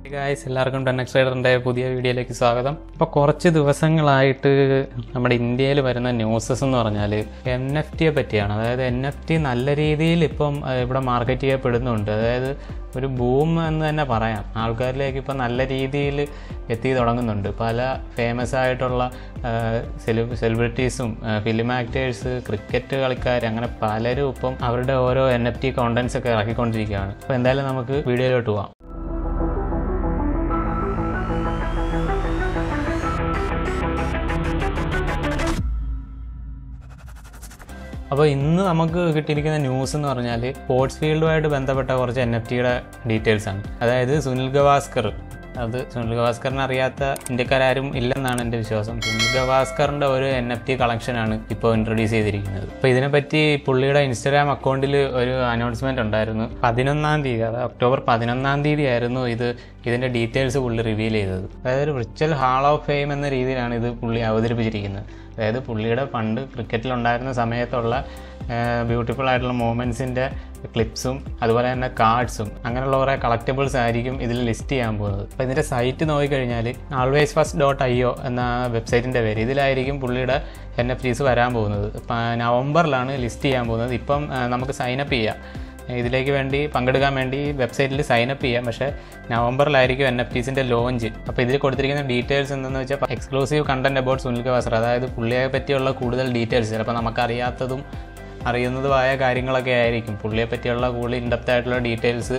Guys എല്ലാവർക്കും ten എക്സൈഡറിൻ്റെ പുതിയ വീഡിയോയിലേക്ക് സ്വാഗതം ഇപ്പോൾ കുറച്ച് ദിവസങ്ങളായിട്ട് നമ്മുടെ ഇന്ത്യയിൽ വരുന്ന ന്യൂസസ് എന്ന് പറഞ്ഞാൽ എൻ എഫ് ടിയെ പറ്റിയാണ് അതായത് എൻ എഫ് ടി നല്ല രീതിയിൽ ഇപ്പം അഹ്, ഇവിടെ മാർക്കറ്റ് ചെയ്യപ്പെടുന്നുണ്ട് അതായത് ഒരു ബൂം എന്ന് തന്നെ പറയാം ആൾക്കാരിലേക്ക് ഇപ്പം നല്ല രീതിയിൽ എത്തി തുടങ്ങുന്നുണ്ട് പല ഫേമസ് ആയിട്ടുള്ള സെലി സെലിബ്രിറ്റീസും ഫിലിം ആക്ടേഴ്സ് ക്രിക്കറ്റ് കളിക്കാർ അങ്ങനെ പലരും ഇപ്പം അവരുടെ ഓരോ എൻ എഫ് ടി കോണ്ടൻസ് ഒക്കെ ഇറക്കിക്കൊണ്ടിരിക്കുകയാണ് അപ്പോൾ എന്തായാലും നമുക്ക് വീഡിയോയിലോട്ട് പോവാം അപ്പോൾ ഇന്ന് നമുക്ക് കിട്ടിയിരിക്കുന്ന ന്യൂസ് എന്ന് പറഞ്ഞാൽ സ്പോർട്സ് ഫീൽഡുമായിട്ട് ബന്ധപ്പെട്ട കുറച്ച് എൻ എഫ് ടിയുടെ ഡീറ്റെയിൽസ് ആണ് അതായത് സുനിൽ ഗവാസ്കർ അത് സുനിൽ ഗവാസ്കറിനെ അറിയാത്ത ഇന്ത്യക്കാരും ഇല്ലെന്നാണ് എൻ്റെ വിശ്വാസം സുനിൽ ഗവാസ്കറിൻ്റെ ഒരു എൻ എഫ് ടി കളക്ഷനാണ് ഇപ്പോൾ ഇൻട്രൊഡ്യൂസ് ചെയ്തിരിക്കുന്നത് അപ്പോൾ ഇതിനെപ്പറ്റി പുള്ളിയുടെ ഇൻസ്റ്റാഗ്രാം അക്കൗണ്ടിൽ ഒരു അനൗൺസ്മെൻറ്റ് ഉണ്ടായിരുന്നു പതിനൊന്നാം തീയതി അതായത് ഒക്ടോബർ പതിനൊന്നാം തീയതി ആയിരുന്നു ഇത് ഇതിൻ്റെ ഡീറ്റെയിൽസ് പുള്ളി റിവീൽ ചെയ്തത് അതായത് ഒരു വിർച്വൽ ഹാൾ ഓഫ് ഫെയിം എന്ന രീതിയിലാണ് ഇത് പുള്ളി അവതരിപ്പിച്ചിരിക്കുന്നത് അതായത് പുള്ളിയുടെ പണ്ട് ക്രിക്കറ്റിലുണ്ടായിരുന്ന സമയത്തുള്ള ബ്യൂട്ടിഫുൾ ആയിട്ടുള്ള മൂമെൻറ്റ്സിൻ്റെ ക്ലിപ്സും അതുപോലെ തന്നെ കാർഡ്സും അങ്ങനെയുള്ള കുറേ കളക്റ്റബിൾസ് ആയിരിക്കും ഇതിൽ ലിസ്റ്റ് ചെയ്യാൻ പോകുന്നത് അപ്പോൾ ഇതിൻ്റെ സൈറ്റ് നോക്കിക്കഴിഞ്ഞാൽ always first dot I O എന്ന വെബ്സൈറ്റിൻ്റെ പേര് ഇതിലായിരിക്കും പുള്ളിയുടെ എൻ എഫ് ടീസ് വരാൻ പോകുന്നത് ഇപ്പം നവംബറിലാണ് ലിസ്റ്റ് ചെയ്യാൻ പോകുന്നത് ഇപ്പം ആ, നമുക്ക് സൈനപ്പ് ചെയ്യാം ഇതിലേക്ക് വേണ്ടി പങ്കെടുക്കാൻ വേണ്ടി വെബ്സൈറ്റിൽ സൈനപ്പ് ചെയ്യാം പക്ഷേ നവംബറിലായിരിക്കും എൻ എഫ് ടീസിൻ്റെ ലോഞ്ച് അപ്പോൾ ഇതിൽ കൊടുത്തിരിക്കുന്ന ഡീറ്റെയിൽസ് എന്തെന്ന് വെച്ചാൽ exclusive content about Sunil Gavaskar അതായത് പുള്ളിയെ പറ്റിയുള്ള കൂടുതൽ ഡീറ്റെയിൽസ് ചിലപ്പോൾ നമുക്കറിയാത്തതും അറിയുന്നതുമായ കാര്യങ്ങളൊക്കെ ആയിരിക്കും പുള്ളിയെ പറ്റിയുള്ള കൂടുതൽ ഇൻഡെപ്ത് ആയിട്ടുള്ള ഡീറ്റെയിൽസ്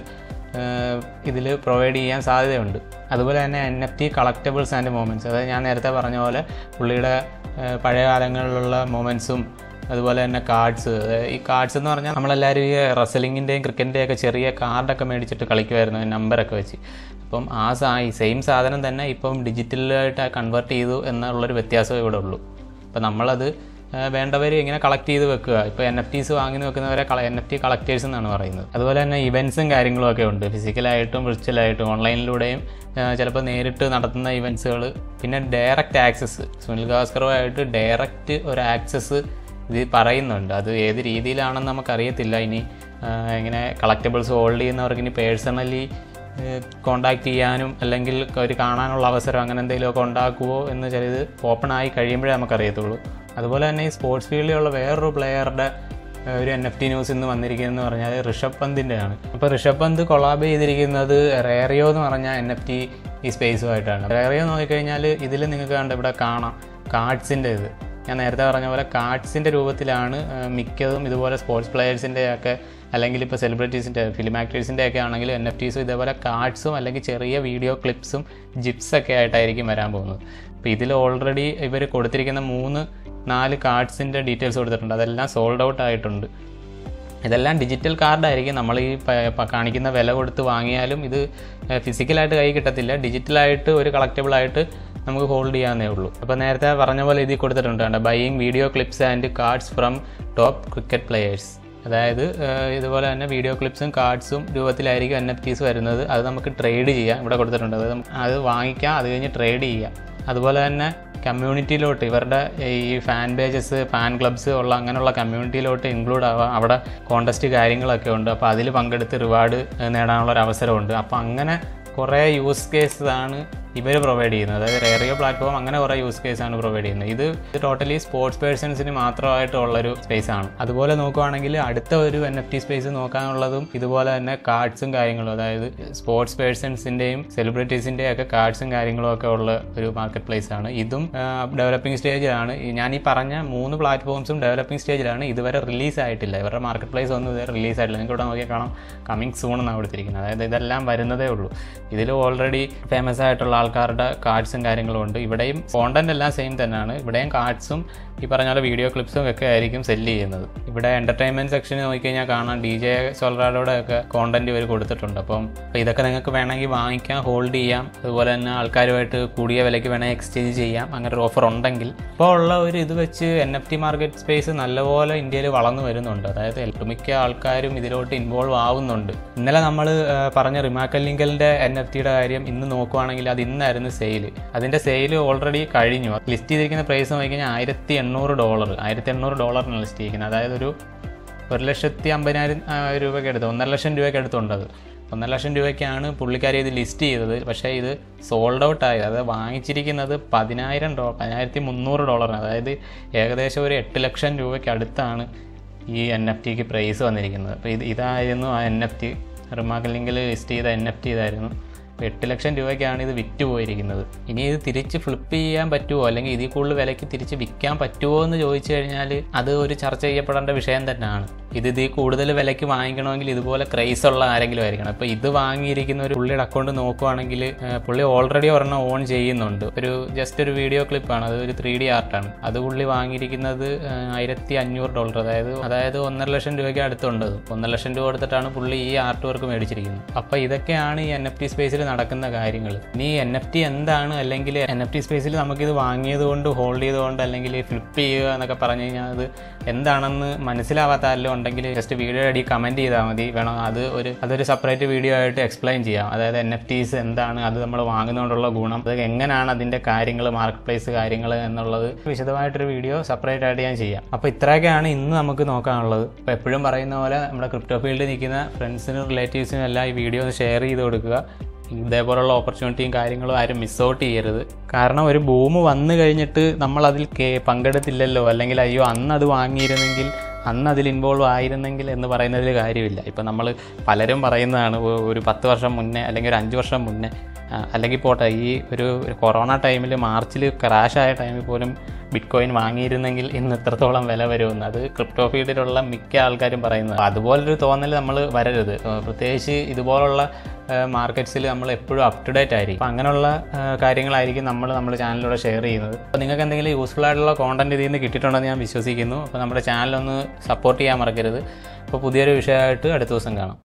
ഇതിൽ പ്രൊവൈഡ് ചെയ്യാൻ സാധ്യതയുണ്ട് അതുപോലെ തന്നെ N F T collectibles and moments അതായത് ഞാൻ നേരത്തെ പറഞ്ഞ പോലെ പുള്ളിയുടെ ഏഹ്, പഴയ കാലങ്ങളിലുള്ള മൂമെൻറ്റ്സും അതുപോലെ തന്നെ കാർഡ്സ് ഈ കാർഡ്സ് എന്ന് പറഞ്ഞാൽ നമ്മളെല്ലാവരും ഈ റസലിങ്ങിൻ്റെയും ക്രിക്കറ്റിൻ്റെയും ഒക്കെ ചെറിയ കാർഡൊക്കെ മേടിച്ചിട്ട് കളിക്കുമായിരുന്നു നമ്പറൊക്കെ വെച്ച് അപ്പം ആ സാ ഈ സെയിം സാധനം തന്നെ ഇപ്പം ഡിജിറ്റലായിട്ട് കൺവേർട്ട് ചെയ്തു എന്നുള്ളൊരു വ്യത്യാസമേ ഇവിടെ ഉള്ളൂ അപ്പം നമ്മളത് വേണ്ടവർ ഇങ്ങനെ കളക്ട് ചെയ്ത് വെക്കുക ഇപ്പോൾ എൻ എഫ് ടീസ് വാങ്ങി വെക്കുന്നവരെ എൻ എഫ് ടി കളക്ടേഴ്സ് എന്നാണ് പറയുന്നത് അതുപോലെ തന്നെ ഇവൻറ്റ്സും കാര്യങ്ങളും ഒക്കെ ഉണ്ട് ഫിസിക്കലായിട്ടും വിർച്വലായിട്ടും ഓൺലൈനിലൂടെയും ചിലപ്പോൾ നേരിട്ട് നടത്തുന്ന ഇവൻറ്റ്സുകൾ പിന്നെ ഡയറക്റ്റ് ആക്സസ് സുനിൽ ഗാസ്കറുമായിട്ട് ഡയറക്റ്റ് ഒരു ആക്സസ് ഇത് പറയുന്നുണ്ട് അത് ഏത് രീതിയിലാണെന്ന് നമുക്കറിയത്തില്ല ഇനി ആ, ഇങ്ങനെ കളക്റ്റബിൾസ് ഹോൾഡ് ചെയ്യുന്നവർക്ക് ഇനി പേഴ്സണലി കോണ്ടാക്ട് ചെയ്യാനും അല്ലെങ്കിൽ ഒരു കാണാനുള്ള അവസരം അങ്ങനെ എന്തെങ്കിലുമൊക്കെ ഉണ്ടാക്കുമോ എന്ന് ചിലത് ഓപ്പൺ ആയി കഴിയുമ്പോഴേ നമുക്കറിയത്തുള്ളൂ അതുപോലെ തന്നെ ഈ സ്പോർട്സ് ഫീൽഡിലുള്ള വേറൊരു പ്ലെയറുടെ ഒരു എൻ എഫ് ടി ന്യൂസ് ഇന്ന് വന്നിരിക്കുന്നതെന്ന് പറഞ്ഞാൽ ഋഷഭ് പന്തിൻ്റെയാണ് അപ്പോൾ ഋഷഭ് പന്ത് കൊളാബ് ചെയ്തിരിക്കുന്നത് റേറിയോ എന്ന് പറഞ്ഞ എൻ എഫ് ടി ഈ സ്പേസുമായിട്ടാണ് റേറിയോ നോക്കിക്കഴിഞ്ഞാൽ ഇതിൽ നിങ്ങൾക്ക് കണ്ട് ഇവിടെ കാണാം കാർഡ്സിൻ്റെ ഇത് ഞാൻ നേരത്തെ പറഞ്ഞ പോലെ കാർഡ്സിൻ്റെ രൂപത്തിലാണ് ആ, മിക്കതും ഇതുപോലെ സ്പോർട്സ് പ്ലെയേഴ്സിൻ്റെ ഒക്കെ അല്ലെങ്കിൽ ഇപ്പോൾ സെലിബ്രിറ്റീസിൻ്റെ ഫിലിം ആക്ടേഴ്സിൻ്റെ ഒക്കെ ആണെങ്കിൽ എൻ എഫ് ടീസും ഇതേപോലെ കാർഡ്സും അല്ലെങ്കിൽ ചെറിയ വീഡിയോ ക്ലിപ്സും ജിപ്സ് ഒക്കെ ആയിട്ടായിരിക്കും വരാൻ പോകുന്നത് അപ്പോൾ ഇതിൽ ഓൾറെഡി ഇവർ കൊടുത്തിരിക്കുന്ന മൂന്ന് നാല് കാർഡ്സിൻ്റെ ഡീറ്റെയിൽസ് കൊടുത്തിട്ടുണ്ട് അതെല്ലാം സോൾഡ് ഔട്ട് ആയിട്ടുണ്ട് ഇതെല്ലാം ഡിജിറ്റൽ കാർഡായിരിക്കും നമ്മൾ ഈ പ- പ- കാണിക്കുന്ന വില കൊടുത്ത് വാങ്ങിയാലും ഇത് ഫിസിക്കലായിട്ട് കൈ കിട്ടത്തില്ല ഡിജിറ്റലായിട്ട് ഒരു കളക്റ്റബിളായിട്ട് നമുക്ക് ഹോൾഡ് ചെയ്യാവുന്നേ ഉള്ളൂ അപ്പോൾ നേരത്തെ പറഞ്ഞ പോലെ ഇതിൽ കൊടുത്തിട്ടുണ്ട് കണ്ടോ buying video clips and cards from top cricket players അതായത് ഏഹ്, ഇതുപോലെ തന്നെ വീഡിയോ ക്ലിപ്സും കാർഡ്സും രൂപത്തിലായിരിക്കും എൻ എഫ് ടീസ് വരുന്നത് അത് നമുക്ക് ട്രേഡ് ചെയ്യാം ഇവിടെ കൊടുത്തിട്ടുണ്ട് അത് നമുക്ക് അത് വാങ്ങിക്കാം അത് കഴിഞ്ഞ് ട്രേഡ് ചെയ്യാം അതുപോലെ തന്നെ കമ്മ്യൂണിറ്റിയിലോട്ട് ഇവരുടെ ഈ ഫാൻ പേജസ് ഫാൻ ക്ലബ്സ് ഉള്ള അങ്ങനെയുള്ള കമ്മ്യൂണിറ്റിയിലോട്ട് ഇൻക്ലൂഡ് ആവാം അവിടെ കോണ്ടസ്റ്റ് കാര്യങ്ങളൊക്കെ ഉണ്ട് അപ്പോൾ അതിൽ പങ്കെടുത്ത് റിവാർഡ് നേടാനുള്ള ഒരു അവസരമുണ്ട് അപ്പോൾ അങ്ങനെ കുറേ യൂസ് കേസസ് ആണ് ഇവർ പ്രൊവൈഡ് ചെയ്യുന്നത് അതായത് റേറിയോ പ്ലാറ്റ്ഫോം അങ്ങനെ കുറേ യൂസ് കേസ് ആണ് പ്രൊവൈഡ് ചെയ്യുന്നത് ഇത് ടോട്ടലി സ്പോർട്സ് പേഴ്സൺസിന് മാത്രമായിട്ടുള്ളൊരു സ്പേസ് ആണ് അതുപോലെ നോക്കുവാണെങ്കിൽ അടുത്ത ഒരു എൻ എഫ് ടി സ്പേസ് നോക്കാനുള്ളതും ഇതുപോലെ തന്നെ കാർഡ്സും കാര്യങ്ങളും അതായത് സ്പോർട്സ് പേഴ്സൺസിൻ്റെയും സെലിബ്രിറ്റീസിൻ്റെയും ഒക്കെ കാർഡ്സും കാര്യങ്ങളും ഒക്കെ ഉള്ള ഒരു മാർക്കറ്റ് പ്ലേസ് ആണ് ഇതും ഡെവലപ്പിംഗ് സ്റ്റേജിലാണ് ഈ ഞാൻ ഈ പറഞ്ഞ മൂന്ന് പ്ലാറ്റ്ഫോംസും ഡെവലപ്പിംഗ് സ്റ്റേജിലാണ് ഇതുവരെ റിലീസ് ആയിട്ടില്ല ഇവരുടെ മാർക്കറ്റ് പ്ലേസ് ഒന്നും ഇതുവരെ റിലീസ് ആയിട്ടില്ല നിങ്ങൾക്ക് ഇവിടെ നോക്കിയാൽ കാണാം കമ്മിങ് സൂൺ എന്നാണ് കൊടുത്തിരിക്കുന്നത് അതായത് ഇതെല്ലാം വരുന്നതേ ഉള്ളൂ ഇതിൽ ഓൾറെഡി ഫേമസ് ആയിട്ടുള്ള ആൾക്കാരുടെ കാർഡ്സും കാര്യങ്ങളും ഉണ്ട് ഇവിടെയും കോണ്ടന്റ് എല്ലാം സെയിം തന്നെയാണ് ഇവിടെയും കാർഡ്സും ഈ പറഞ്ഞ പോലെ വീഡിയോ ക്ലിപ്സും ഒക്കെ ആയിരിക്കും സെല്ല് ചെയ്യുന്നത് ഇവിടെ എൻ്റർടൈൻമെൻറ്റ് സെക്ഷനിൽ നോക്കിക്കഴിഞ്ഞാൽ കാണാം ഡി ജെ സോൾറാഡോടെ ഒക്കെ കോണ്ടന്റ് ഇവർ കൊടുത്തിട്ടുണ്ട് അപ്പം അപ്പോൾ ഇതൊക്കെ നിങ്ങൾക്ക് വേണമെങ്കിൽ വാങ്ങിക്കാം ഹോൾഡ് ചെയ്യാം അതുപോലെ തന്നെ ആൾക്കാരുമായിട്ട് കൂടിയ വിലയ്ക്ക് വേണമെങ്കിൽ എക്സ്ചേഞ്ച് ചെയ്യാം അങ്ങനെ ഒരു ഓഫർ ഉണ്ടെങ്കിൽ ഇപ്പോൾ ഉള്ള ഒരു ഇത് വെച്ച് N F T market space നല്ലപോലെ ഇന്ത്യയിൽ വളർന്നു വരുന്നുണ്ട് അതായത് ഒട്ടുമിക്ക ആൾക്കാരും ഇതിലോട്ട് ഇൻവോൾവ് ആവുന്നുണ്ട് ഇന്നലെ നമ്മൾ പറഞ്ഞ റിമാക്കൽ ലിങ്കലിൻ്റെ എൻ എഫ് ടിയുടെ കാര്യം ഇന്ന് നോക്കുവാണെങ്കിൽ അത് ഇന്നായിരുന്നു സെയിൽ അതിൻ്റെ സെയിൽ ഓൾറെഡി കഴിഞ്ഞു ലിസ്റ്റ് ചെയ്തിരിക്കുന്ന പ്രൈസ് നോക്കിക്കഴിഞ്ഞാൽ ആയിരത്തി എണ്ണൂറ് ഡോളർ ആയിരത്തി എണ്ണൂറ് ഡോളറിനാണ് ലിസ്റ്റ് ചെയ്തിരിക്കുന്നത് അതായത് ഒരു ഒരു ലക്ഷത്തി അമ്പതിനായിരം ആ, രൂപയ്ക്ക് അടുത്ത് ഒന്നര ലക്ഷം രൂപയ്ക്ക് അടുത്തുണ്ട് അത് ഒന്നര ലക്ഷം രൂപയ്ക്കാണ് പുള്ളിക്കാരി ഇത് ലിസ്റ്റ് ചെയ്തത് പക്ഷേ ഇത് സോൾഡ് ഔട്ട് ആയത് അതായത് വാങ്ങിച്ചിരിക്കുന്നത് പതിനായിരം ഡോളർ പതിനായിരത്തി മുന്നൂറ് ഡോളറിന് അതായത് ഏകദേശം ഒരു എട്ട് ലക്ഷം രൂപയ്ക്ക് അടുത്താണ് ഈ എൻ എഫ് ടിക്ക് പ്രൈസ് വന്നിരിക്കുന്നത് അപ്പോൾ ഇത് ഇതായിരുന്നു ആ എൻ എഫ് ടി റിമാർക്ക് ലിങ്കിൽ ലിസ്റ്റ് ചെയ്ത എൻ എഫ് ടി ഇതായിരുന്നു അപ്പോൾ എട്ട് ലക്ഷം രൂപയ്ക്കാണ് ഇത് വിറ്റ് പോയിരിക്കുന്നത് ഇനി ഇത് തിരിച്ച് ഫ്ലിപ്പ് ചെയ്യാൻ പറ്റുമോ അല്ലെങ്കിൽ ഇതിൽ കൂടുതൽ വിലയ്ക്ക് തിരിച്ച് വിൽക്കാൻ പറ്റുമോ എന്ന് ചോദിച്ചു കഴിഞ്ഞാൽ അത് ഒരു ചർച്ച ചെയ്യപ്പെടേണ്ട വിഷയം തന്നെയാണ് ഇത് ഇതിൽ കൂടുതൽ വിലയ്ക്ക് വാങ്ങിക്കണമെങ്കിൽ ഇതുപോലെ ക്രൈസ് ഉള്ള ആരെങ്കിലും ആയിരിക്കണം അപ്പോൾ ഇത് വാങ്ങിയിരിക്കുന്ന ഒരു പുള്ളിയുടെ അക്കൗണ്ട് നോക്കുവാണെങ്കിൽ ഏഹ്, പുള്ളി ഓൾറെഡി ഒരെണ്ണം ഓൺ ചെയ്യുന്നുണ്ട് ഒരു ജസ്റ്റ് ഒരു വീഡിയോ ക്ലിപ്പാണ് അത് ഒരു ത്രീ ഡി ആർട്ടാണ് അത് പുള്ളി വാങ്ങിയിരിക്കുന്നത് ഏഹ്, ആയിരത്തി അഞ്ഞൂറ് ഡോളർ അതായത് അതായത് ഒന്നര ലക്ഷം രൂപയ്ക്ക് അടുത്തുണ്ട് അത്. ഒന്നര ലക്ഷം രൂപ കൊടുത്തിട്ടാണ് പുള്ളി ഈ ആർട്ട് വർക്ക് മേടിച്ചിരിക്കുന്നത് അപ്പോൾ ഇതൊക്കെയാണ് ഈ എൻ എഫ് ടി സ്പേസിൽ നടക്കുന്ന കാര്യങ്ങൾ ഇനി എൻ എഫ് ടി എന്താണ് അല്ലെങ്കിൽ എൻ എഫ് ടി സ്പേസിൽ നമുക്കിത് വാങ്ങിയത് കൊണ്ട് ഹോൾഡ് ചെയ്തുകൊണ്ട് അല്ലെങ്കിൽ ഫ്ലിപ്പ് ചെയ്യുക എന്നൊക്കെ പറഞ്ഞു കഴിഞ്ഞാൽ അത് എന്താണെന്ന് മനസ്സിലാവാത്ത ആരെങ്കിലും ഉണ്ടെങ്കിൽ ജസ്റ്റ് വീഡിയോ അടി കമൻറ്റ് ചെയ്താൽ മതി വേണം അത് ഒരു അതൊരു സെപ്പറേറ്റ് വീഡിയോ ആയിട്ട് എക്സ്പ്ലെയിൻ ചെയ്യാം അതായത് എൻ എഫ് ടീസ് എന്താണ് അത് നമ്മൾ വാങ്ങുന്നതുകൊണ്ടുള്ള ഗുണം അത് എങ്ങനെയാണ് അതിൻ്റെ കാര്യങ്ങൾ മാർക്കറ്റ് പ്ലേസ് കാര്യങ്ങൾ എന്നുള്ളത് വിശദമായിട്ടൊരു വീഡിയോ സെപ്പറേറ്റ് ആയിട്ട് ഞാൻ ചെയ്യാം അപ്പോൾ ഇത്രയൊക്കെയാണ് ഇന്ന് നമുക്ക് നോക്കാനുള്ളത് അപ്പോൾ എപ്പോഴും പറയുന്ന പോലെ നമ്മുടെ ക്രിപ്റ്റോ ഫീൽഡിൽ നിൽക്കുന്ന ഫ്രണ്ട്സിനും റിലേറ്റീവ്സിനും എല്ലാം ഈ വീഡിയോ ഒന്ന് ഷെയർ ചെയ്ത് കൊടുക്കുക ഇതേപോലുള്ള ഓപ്പർച്യൂണിറ്റിയും കാര്യങ്ങളും ആരും മിസ് ഔട്ട് ചെയ്യരുത് കാരണം ഒരു ബൂം വന്നു കഴിഞ്ഞിട്ട് നമ്മൾ അതിൽ കേ- പങ്കെടുത്തില്ലല്ലോ അല്ലെങ്കിൽ അയ്യോ അന്ന് അത് വാങ്ങിയിരുന്നെങ്കിൽ അന്ന് അതിൽ ഇൻവോൾവ് ആയിരുന്നെങ്കിൽ എന്ന് പറയുന്നതിൽ കാര്യമില്ല ഇപ്പം നമ്മൾ പലരും പറയുന്നതാണ് ഒ- ഒരു പത്ത് വർഷം മുന്നേ അല്ലെങ്കിൽ ഒരു അഞ്ച് വർഷം മുന്നേ ആ, അല്ലെങ്കിൽ പോട്ടെ ഈ ഒരു ഒരു കൊറോണ ടൈമിൽ മാർച്ചിൽ ക്രാഷായ ടൈമിൽ പോലും ബിറ്റ് കോയിൻ വാങ്ങിയിരുന്നെങ്കിൽ ഇന്ന് ഇത്രത്തോളം വില വരുമെന്ന് അത് ക്രിപ്റ്റോ ഫീൽഡിലുള്ള മിക്ക ആൾക്കാരും പറയുന്നത് അതുപോലൊരു തോന്നൽ നമ്മൾ വരരുത് ഏഹ് പ്രത്യേകിച്ച് ഇതുപോലുള്ള മാർക്കറ്റ്സിൽ നമ്മൾ എപ്പോഴും അപ് ടു ഡേറ്റ് ആയിരിക്കും അപ്പോൾ അങ്ങനെയുള്ള ഏഹ് കാര്യങ്ങളായിരിക്കും നമ്മൾ നമ്മുടെ ചാനലിലൂടെ ഷെയർ ചെയ്യുന്നത് അപ്പോൾ നിങ്ങൾക്ക് എന്തെങ്കിലും യൂസ്ഫുൾ ആയിട്ടുള്ള കോണ്ടന്റ് ഇതിൽ നിന്ന് കിട്ടിയിട്ടുണ്ടെന്ന് ഞാൻ വിശ്വസിക്കുന്നു അപ്പോൾ നമ്മുടെ ചാനലൊന്ന് സപ്പോർട്ട് ചെയ്യാൻ മറക്കരുത് അപ്പോൾ പുതിയൊരു വിഷയമായിട്ട് അടുത്ത ദിവസം കാണാം